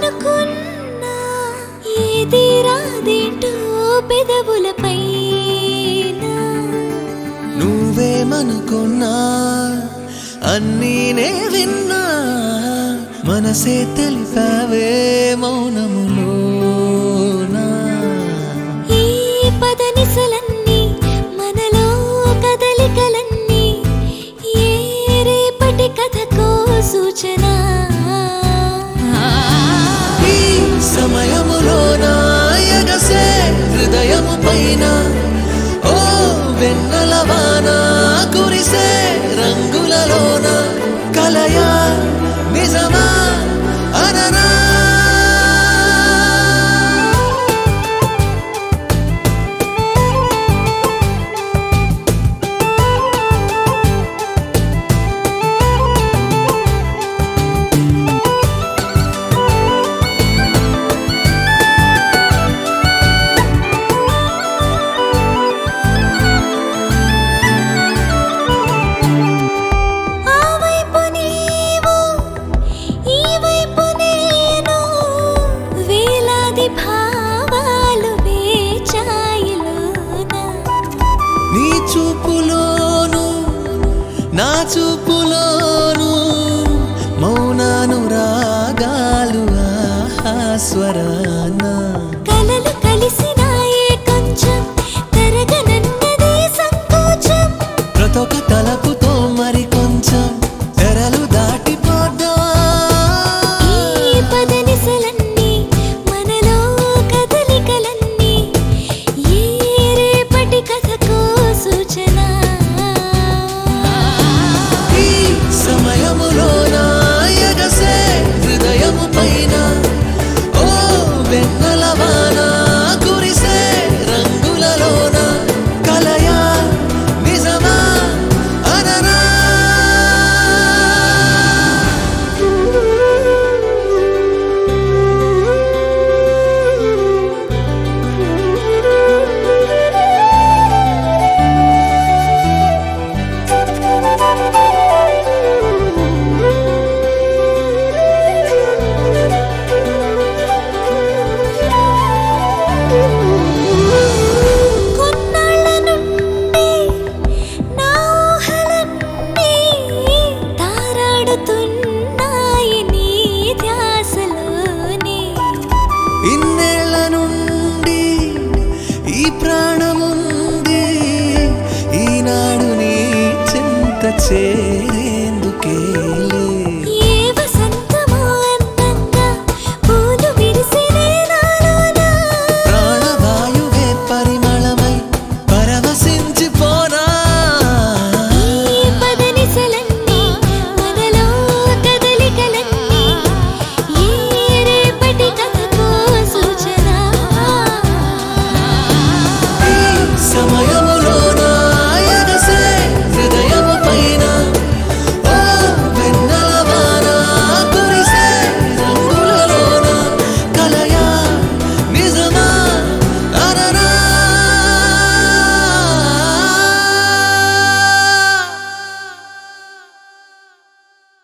అనుకున్నా ఏది రాదేంటో పెదవులపై నువ్వేమనుకున్నా అన్నీ నే విన్నా మనసే తెలిపావే మౌనములోనా ఈ పదనిసలన్నీ మనలో కదలికలన్నీ ఏ రేపటి కథకో సూచన ఈ సమయములోన ఎగసే హృదయము పైన ఓ వెన్నెలవాన కురిసే రంగులలోన కలయా నిజమా అననా ఆ వైపు నీవు ఈ వైపు నేను వేలాది భావాలు వేచాయిలోన నీ చూపులోను నా చూపులోను మౌనానురాగాలు ఆస్వరాన కలలు కలిసినాయే కొంచెం తరగనన్నదే సంకోచం ప్రతొక తలపుతో మరి కొంచెం తెరలు దాటిపోదా ఈ పదనిసలన్నీ మనలో కదలికలన్నీ ఏ రేపటి కథకో సూచన ఈ సమయములోన ఎగసే హృదయము పైన ఓ వెన్నెలవాన కురిసే రంగులలోన కలయా నిజమా అననా కొన్నాళ్ళ నుండి నా ఊహలన్నీ తారాడుతున్నాయి నీ ధ్యాసలోనే ఇన్నేళ్ల నుండి ఈ ప్రాణముంది ఈనాడు నీ చింత చేరి